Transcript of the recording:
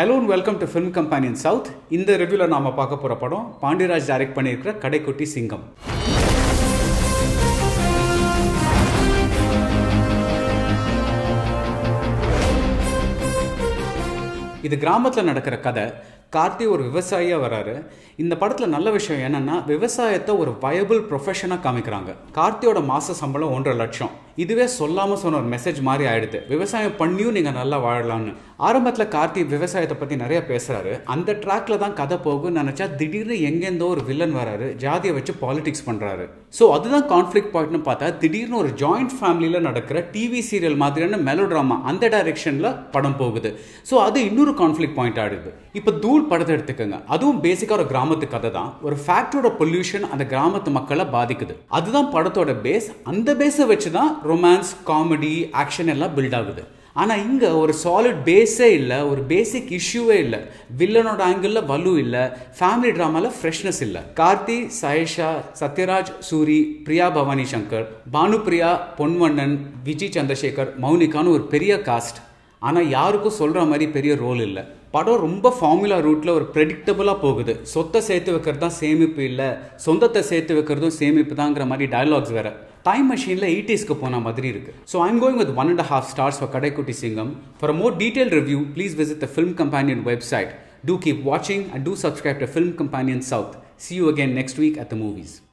hello and welcome to Film Companion South இந்த ரிவ்யூவில் நாம் பார்க்க போகிற படம் பாண்டியராஜ் டைரக்ட் பண்ணியிருக்கிற கடைக்குட்டி சிங்கம் இது கிராமத்தில் நடக்கிற கதை கார்த்தி ஒரு விவசாயியாக வராரு இந்த படத்தில் நல்ல விஷயம் என்னன்னா விவசாயத்தை ஒரு வயபிள் ப்ரொஃபஷனாக காமிக்கிறாங்க கார்த்தியோட மாத சம்பளம் ஒன்றரை லட்சம் இதுவே சொல்லாமல் சொன்ன ஒரு மெசேஜ் மாதிரி ஆயிடுது விவசாயம் பண்ணியும் நீங்கள் நல்லா வாழலாம்னு ஆரம்பத்தில் கார்த்தி விவசாயத்தை பற்றி நிறைய பேசுகிறாரு அந்த ட்ராக்ல தான் கதை போகும் நினச்சா திடீர்னு எங்கேருந்தோ ஒரு வில்லன் வராரு ஜாதியை வச்சு பாலிடிக்ஸ் பண்ணுறாரு ஸோ அதுதான் கான்ஃப்ளிக் பாயிண்ட்னு பார்த்தா திடீர்னு ஒரு ஜாயிண்ட் ஃபேமிலியில் நடக்கிற டிவி சீரியல் மாதிரியான மெலோ ட்ராமா அந்த டைரெக்ஷனில் படம் போகுது ஸோ அது இன்னொரு கான்ஃப்ளிக் பாயிண்ட் ஆடுது இப்போ தூள் படத்தை எடுத்துக்கோங்க அதுவும் பேசிக்காக ஒரு கிராமத்து கதை தான் ஒரு ஃபேக்டரோட பொல்யூஷன் அந்த கிராமத்து மக்களை பாதிக்குது அதுதான் படத்தோட பேஸ் அந்த பேஸை வச்சு தான் ரொமான்ஸ் காமெடி ஆக்ஷன் எல்லாம் பில்ட் ஆகுது ஆனால் இங்கே ஒரு சாலிட் பேஸே இல்லை ஒரு பேசிக் இஷ்யூவே இல்லை வில்லனோட ஆங்கிளில் வலு இல்லை ஃபேமிலி ட்ராமாவில் ஃப்ரெஷ்னஸ் இல்லை கார்த்தி சயேஷா சத்யராஜ் சூரி பிரியா பவானி சங்கர் பானுப்ரியா பொன்வண்ணன் விஜய் சந்திரசேகர் மௌனிகான்னு ஒரு பெரிய காஸ்ட் ஆனால் யாருக்கும் சொல்கிற மாதிரி பெரிய ரோல் இல்லை படம் ரொம்ப ஃபார்முலா ரூட்டில் ஒரு ப்ரெடிக்டபுளாக போகுது சொத்தை சேர்த்து வைக்கிறது தான் சேமிப்பு இல்லை சொந்தத்தை சேர்த்து வைக்கிறதும் சேமிப்பு தாங்கிற மாதிரி டயலாக்ஸ் வேறு டைம் மெஷினில் எயிட்டிஸ்க்கு போன மாதிரி இருக்கு so I'm going with one and half stars for Kadaikutty Singam for more detail review please visit the Film Companion website to keep வாட்சிங் and to subscribe to Film Companion South see you again next week at the movies